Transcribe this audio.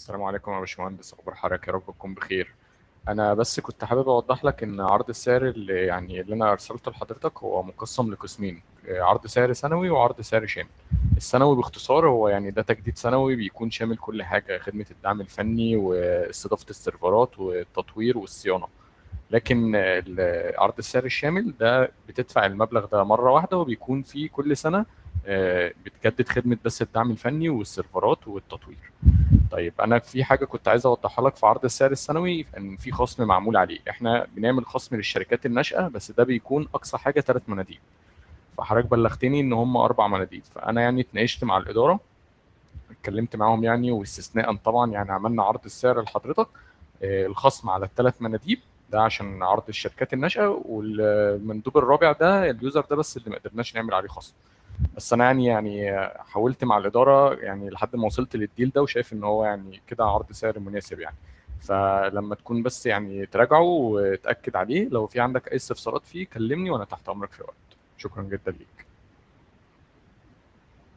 السلام عليكم يا باشمهندس اخبار حضرتك يا رب تكون بخير انا بس كنت حابب اوضح لك ان عرض السعر اللي يعني اللي انا ارسلته لحضرتك هو مقسم لقسمين آه، عرض سعر سنوي وعرض سعر شامل السنوي باختصار هو يعني ده تجديد سنوي بيكون شامل كل حاجه خدمه الدعم الفني واستضافه السيرفرات والتطوير والصيانه لكن ال- عرض السعر الشامل ده بتدفع المبلغ ده مره واحده وبيكون فيه كل سنه آه، بتجدد خدمه بس الدعم الفني والسيرفرات والتطوير طيب انا في حاجه كنت عايز اوضحها لك في عرض السعر السنوي ان في خصم معمول عليه احنا بنعمل خصم للشركات الناشئه بس ده بيكون اقصى حاجه ثلاث مناديب فحضرتك بلغتني ان هم اربع مناديب فانا يعني اتناقشت مع الاداره اتكلمت معاهم يعني واستثناء طبعا يعني عملنا عرض السعر لحضرتك آه، الخصم على الثلاث مناديب ده عشان عرض الشركات الناشئه والمندوب الرابع ده اليوزر ده بس اللي ما قدرناش نعمل عليه خصم بس انا يعني يعني حاولت مع الاداره يعني لحد ما وصلت للديل ده وشايف ان هو يعني كده عرض سعر مناسب يعني فلما تكون بس يعني تراجعه وتاكد عليه لو في عندك اي استفسارات فيه كلمني وانا تحت امرك في وقت شكرا جدا ليك